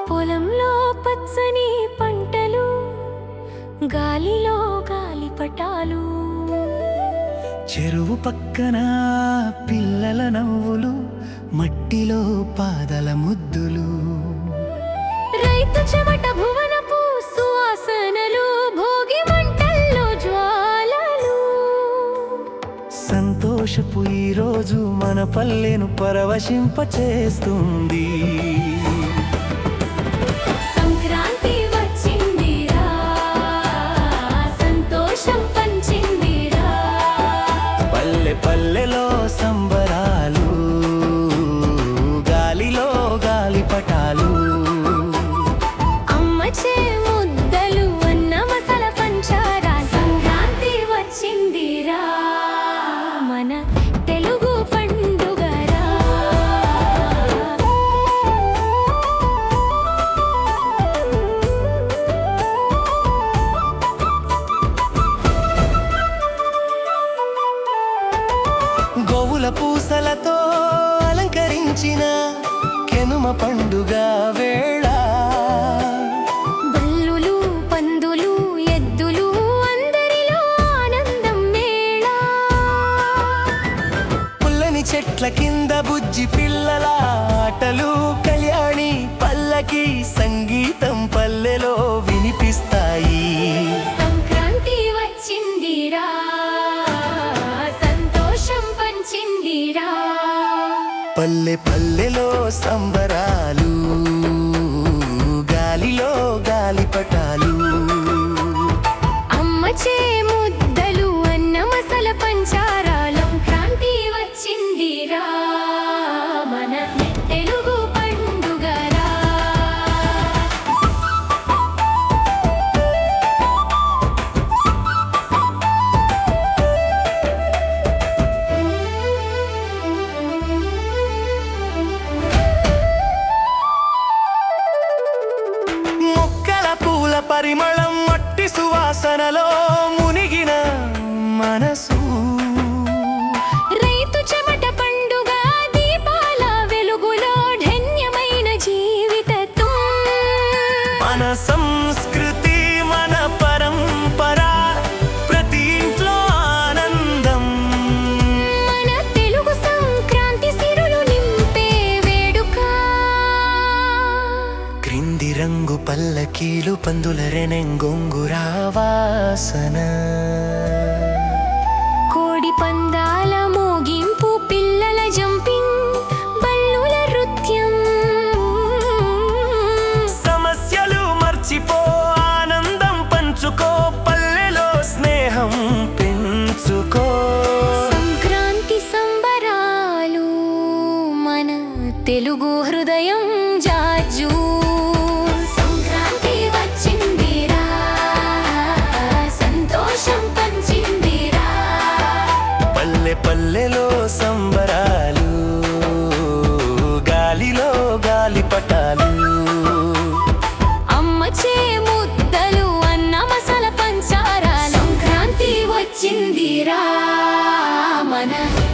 పొలంలో పచ్చని పంటలు గాలిలో గాలిపటాలు చెరువు పక్కన పిల్లల నవ్వులు మట్టిలో పాదల ముద్దులు రైతు చెమట భువనపు సువాసనలు భోగి మంటల్లో జ్వాలలు సంతోషపు ఈ రోజు మన పల్లెను పరవశింప చేస్తుంది సంక్రాంతి వచ్చిందిరా సంతోషం పంచిందిరా పల్లె పల్లెలో సంబరాలు గాలిలో గాలిపటాలు అమ్మ చే ముద్దలు అన్న మసాల పంచారా సంక్రాంతి వచ్చిందిరా మన తెలుగు పండుగరా గోవుల పూసలతో అలంకరించిన కెనుమ పండుగ వేళ బల్లులు పందులు ఎద్దులు అందరిలో ఆనందం మేళ పుల్లని చెట్ల కింద బుజ్జి పిల్లల ఆటలు కళ్యాణి పల్లకి సంగీతం పల్లెలో వినిపిస్తాయి సంక్రాంతి వచ్చిందిరా సంతోషం పంచిందిరా పల్లె పల్లెలో సంబరాలు గాలిలో గాలిపటాలు అమ్మ చే ముద్దలు అన్న మసాల పంచారాలం క్రాంతి వచ్చిందిరా మన తెలుగు పండుగరా మొక్కల పూల పరిమళం మట్టి సువాసనలో మునిగిన మనసు రైతు చెమట పండుగ దీపాల వెలుగులో ధన్యమైన జీవితత్వం మన సంస్కృతి మన పరంపర ప్రతి ఇంట్లో ఆనందం మన తెలుగు సంక్రాంతి సిరులు నింపే వేడుక క్రింది రంగు పల్లకీలు పందుల రెనెంగొంగురా వాసన కోడి పందాల మోగింపు పిల్లల జంపింగ్ బల్లుల నృత్యం సమస్యలు మర్చిపో ఆనందం పంచుకో పల్లెలో స్నేహం పెంచుకో సంక్రాంతి సంబరాలు మన తెలుగు హృదయం జాజు సంక్రాంతి వచ్చిందిరా సంతోషం పంచిందిరా పల్లె పల్లెలో సంబరాలు గాలిలో గాలిపటాలు అమ్మ చే ముద్దలు అన్న మసాల పంచారా సంక్రాంతి వచ్చిందిరా మన